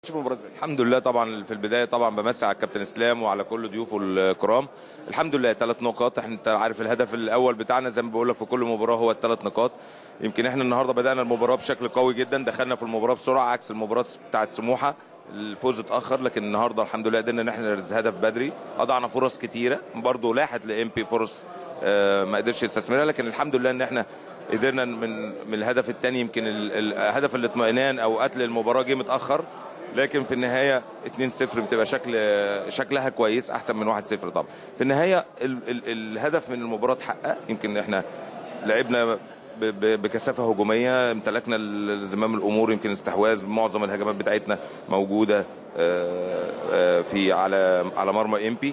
شوف المباراه ازاي الحمد لله طبعا في البدايه طبعا بمسي على الكابتن اسلام وعلى كل ضيوفه الكرام الحمد لله ثلاث نقاط احنا انت عارف الهدف الاول بتاعنا زي ما بقول لك في كل مباراه هو الثلاث نقاط يمكن احنا النهارده بدانا المباراه بشكل قوي جدا دخلنا في المباراه بسرعه عكس المباراه بتاعت سموحه الفوز اتاخر لكن النهارده الحمد لله قدرنا ان احنا نرز هدف بدري اضعنا فرص كتيره برضه لاحت لام بي فرص آه، ما قدرش يستثمرها لكن الحمد لله ان احنا قدرنا من من الهدف الثاني يمكن ال- ال- هدف الاطمئنان او قتل المباراه جه متاخر لكن في النهايه 2-0 بتبقى شكل شكلها كويس احسن من 1-0 طبعا في النهايه ال ال الهدف من المباراه اتحقق يمكن احنا لعبنا ب- ب- بكثافه هجوميه امتلكنا ال- زمام الامور يمكن استحواذ معظم الهجمات بتاعتنا موجوده آه، آه، في على على مرمى امبي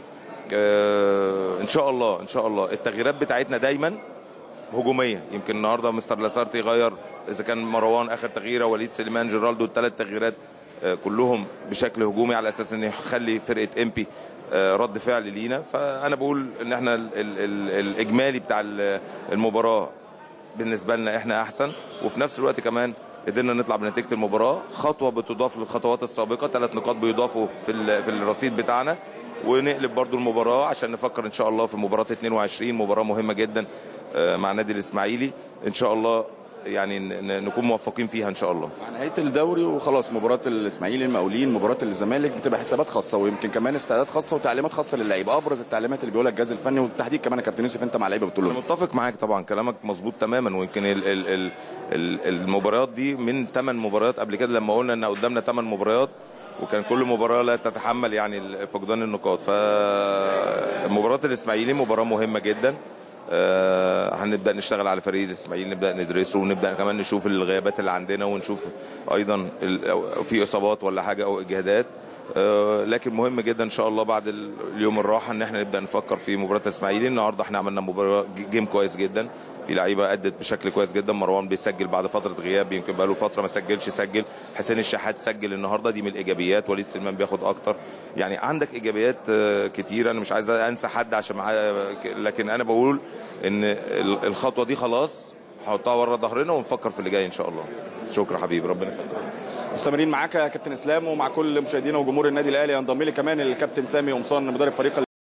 ان شاء الله ان شاء الله التغييرات بتاعتنا دايما هجوميه يمكن النهارده مستر لاسارتي غير اذا كان مروان اخر تغييره وليد سليمان جيرالدو الثلاث تغييرات آه، كلهم بشكل هجومي على اساس ان يخلي فرقه امبي آه، رد فعل لينا فانا بقول ان احنا ال ال ال الاجمالي بتاع ال- المباراه بالنسبه لنا احنا احسن وفي نفس الوقت كمان قدرنا نطلع بنتيجه المباراه خطوه بتضاف للخطوات السابقه ثلاث نقاط بيضافوا في ال- في الرصيد بتاعنا ونقلب برضو المباراه عشان نفكر ان شاء الله في مباراه 22 مباراه مهمه جدا آه، مع نادي الاسماعيلي ان شاء الله يعني ن- ن- نكون موفقين فيها ان شاء الله مع نهايه الدوري وخلاص مباراه الاسماعيلي المقاولين مباراه الزمالك بتبقى حسابات خاصه ويمكن كمان استعدادات خاصه وتعليمات خاصه للعيبه ابرز التعليمات اللي بيقولها الجهاز الفني وبالتحديد كمان يا كابتن يوسف انت مع اللعيبه بتقول انا لهم متفق معاك طبعا كلامك مظبوط تماما ويمكن ال ال ال ال المباريات دي من ثمان مباريات قبل كده لما قلنا ان قدامنا ثمان مباريات وكان كل مباراه لا تتحمل يعني فقدان النقاط فمباراه الاسماعيلي مباراه مهمه جدا آه، هنبدا نشتغل على فريق الاسماعيلي نبدا ندرسه ونبدا كمان نشوف الغيابات اللي عندنا ونشوف ايضا ال- أو في اصابات ولا حاجه او اجهادات آه، لكن مهم جدا ان شاء الله بعد ال- اليوم الراحه ان احنا نبدا نفكر في مباراه الاسماعيلي النهارده احنا عملنا مباراه ج- جيم كويس جدا في لعيبه ادت بشكل كويس جدا مروان بيسجل بعد فتره غياب يمكن بقاله فتره ما سجلش سجل حسين الشحات سجل النهارده دي من الايجابيات وليد سليمان بياخد اكتر يعني عندك ايجابيات آه، كتير انا مش عايز انسى حد عشان معايا لكن انا بقول ان ال- الخطوه دي خلاص هحطها ورا ظهرنا ونفكر في اللي جاي ان شاء الله شكرا حبيبي ربنا يخليك مستمرين معاك يا كابتن اسلام ومع كل مشاهدينا وجمهور النادي الاهلي ينضم لي كمان الكابتن سامي قمصان مدرب فريق